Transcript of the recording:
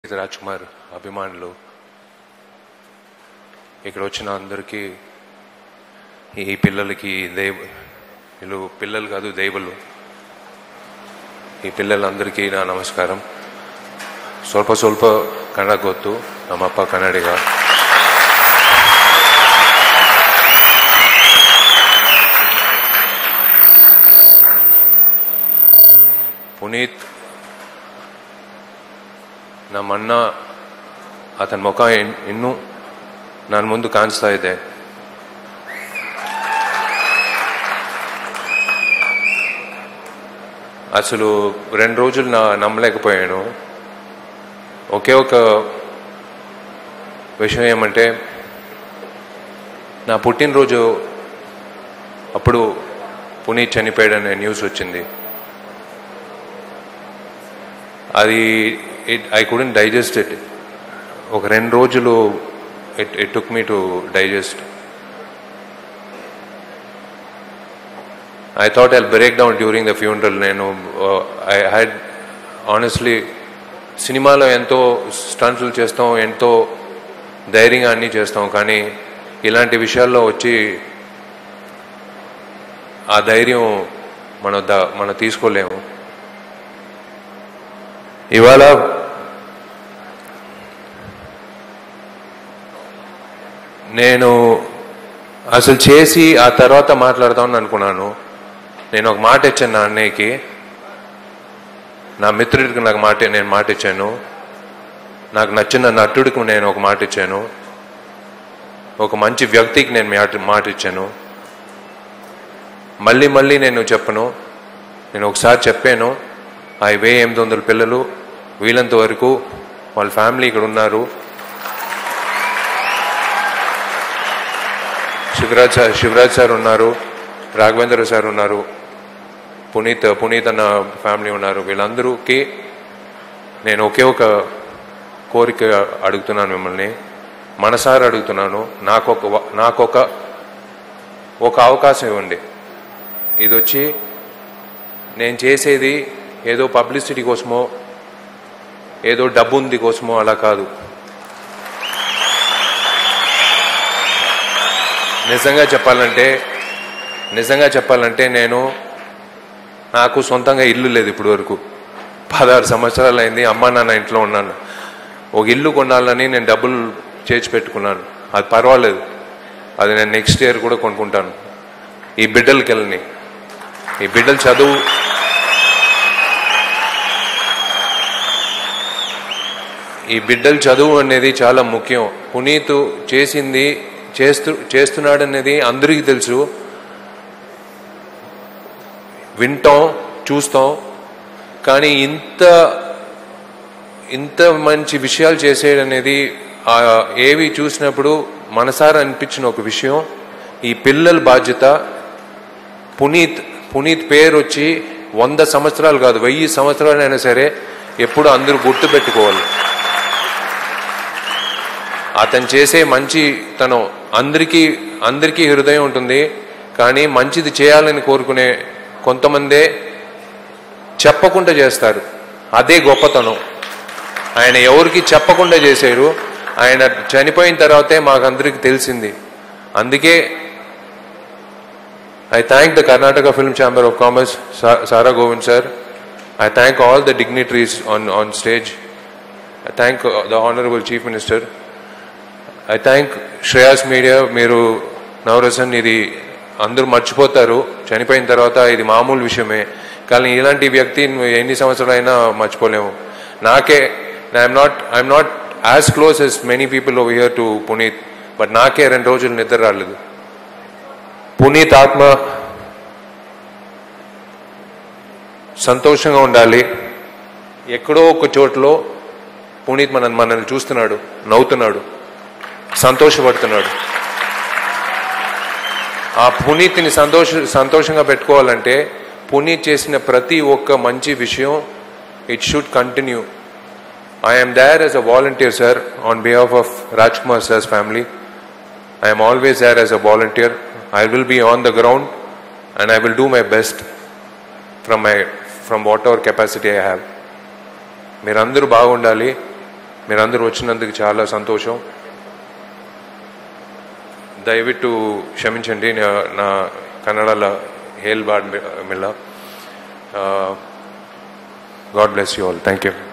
రాజ్ కుమార్ అభిమానులు ఇక్కడ వచ్చిన అందరికీ ఈ పిల్లలకి దైవ వీళ్ళు పిల్లలు కాదు దైవలు ఈ పిల్లలందరికీ నా నమస్కారం ಸ್ವಲ್ಪ ಸ್ವಲ್ಪ ಕನ್ನಡ ಗೊತ್ತು ನಮ್ಮಪ್ಪ ಕನ್ನಡಿಗ ಪುನೀತ್ ನಮ್ಮ ಅಣ್ಣ ಆತನ ಮುಖ ಇನ್- ಇನ್ನೂ ನಾನು ಮುಂದೆ ಕಾಣಿಸ್ತಾ ಇದೆ అసలు రెండు రోజులు నా నమ్మలేకపోయాను ఒకే ఒక విషయం ఏమంటే నా పుట్టినరోజు అప్పుడు పునీత్ చనిపోయాడనే న్యూస్ వచ్చింది అది it I couldn't digest it ఒక రెండు రోజులు it it took me to digest I thought I break down during the funeral నేను ఐ హ్యాడ్ ఆనెస్ట్లీ సినిమాలో ఎంతో స్టంట్లు చేస్తాం ఎంతో ధైర్యంగా అన్నీ చేస్తాం కానీ ఇలాంటి విషయాల్లో వచ్చి ఆ ధైర్యం మన ద మనం తీసుకోలేము ఇవాళ నేను అసలు చేసి ఆ తర్వాత మాట్లాడదామని అనుకున్నాను నేను ఒక మాట ఇచ్చాను నా అన్నయ్యకి నా మిత్రుడికి నాకు మాట నేను మాట ఇచ్చాను నాకు నచ్చిన నటుడికి నేను ఒక మాట ఇచ్చాను ఒక మంచి వ్యక్తికి నేను మాట- మాట ఇచ్చాను మళ్ళీ మళ్ళీ నేను చెప్పను నేను ఒకసారి చెప్పాను ఆ వే ఎనిమిది వందల పిల్లలు వీలంత వరకు వాళ్ళ ఫ్యామిలీ ఇక్కడ ఉన్నారు శివరాజ్ సార్ శివరాజ్ సార్ ఉన్నారు రాఘవేంద్ర సార్ ఉన్నారు పునీత్ పునీత్ అన్న ఫ్యామిలీ ఉన్నారు వీళ్ళందరూకి నేను ఒకే ఒక కోరిక అడుగుతున్నాను మిమ్మల్ని మనసారా అడుగుతున్నాను నాకొక వ- నాకొక ఒక అవకాశం ఇవ్వండి ఇది వచ్చి నేను చేసేది ఏదో పబ్లిసిటీ కోసమో ఏదో డబ్బు ఉంది కోసమో అలా కాదు నిజంగా చెప్పాలంటే నిజంగా చెప్పాలంటే నేను నాకు సొంతంగా ఇల్లు లేదు ఇప్పుడు వరకు పదహారు సంవత్సరాలు అయింది అమ్మ నాన్న ఇంట్లో ఉన్నాను ఒక ఇల్లు కొనాలని నేను డబ్బులు చేర్చి పెట్టుకున్నాను అది పర్వాలేదు అది నేను నెక్స్ట్ ఇయర్ కూడా కొనుక్కుంటాను ఈ బిడ్డలకి వెళ్ళని ఈ బిడ్డల చదువు ఈ బిడ్డల చదువు అనేది చాలా ముఖ్యం పునీత్ చేసింది చేస్తూ చేస్తున్నాడు అనేది అందరికీ తెలుసు వింటాం చూస్తాం కానీ ఇంత ఇంత మంచి విషయాలు చేసేయడనేది ఆ ఏవి చూసినప్పుడు మనసారా అనిపించిన ఒక విషయం ఈ పిల్లల బాధ్యత పునీత్ పునీత్ పేరు వచ్చి వంద సంవత్సరాలు కాదు వెయ్యి సంవత్సరాలైనా సరే ఎప్పుడు అందరూ గుర్తు పెట్టుకోవాలి అతను చేసే మంచితనం అందరికీ అందరికీ హృదయం ఉంటుంది కానీ మంచిది చేయాలని కోరుకునే కొంతమందే చెప్పకుండా చేస్తారు అదే గొప్పతనం ఆయన ఎవరికి చెప్పకుండా చేశారు ఆయన చనిపోయిన తర్వాతే మాకందరికి తెలిసింది అందుకే I thank the Karnataka Film Chamber of Commerce, Sa- Sara Govind sir. I thank all the dignitaries on, on stage. I thank uh, the Honorable Chief Minister. I thank Shreyas media మీరు నవరసన్ ఇది అందరూ మర్చిపోతారు చనిపోయిన తర్వాత ఇది మామూలు విషయమే కానీ ఇలాంటి వ్యక్తి నువ్వు ఎన్ని సంవత్సరాలైనా మర్చిపోలేము నాకే I'm not I'm not as close as many people over here to Puneeth but నాకే రెండు రోజులు నిద్ర రాలేదు పునీత్ ఆత్మ సంతోషంగా ఉండాలి ఎక్కడో ఒక చోట్లో పునీత్ మన మనల్ని చూస్తున్నాడు నవ్వుతున్నాడు సంతోషపడుతున్నాడు ఆ పునీత్ని సంతోష సంతోషంగా పెట్టుకోవాలంటే పునీత్ చేసిన ప్రతి ఒక్క మంచి విషయం it should continue I'm there as a volunteer sir on behalf of Raj Kumar sir's family I am always there as a volunteer. I will be on the ground and I will do my best from my from whatever capacity I have. మీరందరూ బాగుండాలి మీరందరూ వచ్చినందుకు చాలా సంతోషం దయవిಟ್ಟು క్షమించండి నా- నా కన్నడలో హేల్ బాడ్ మిల్ల God bless you all thank you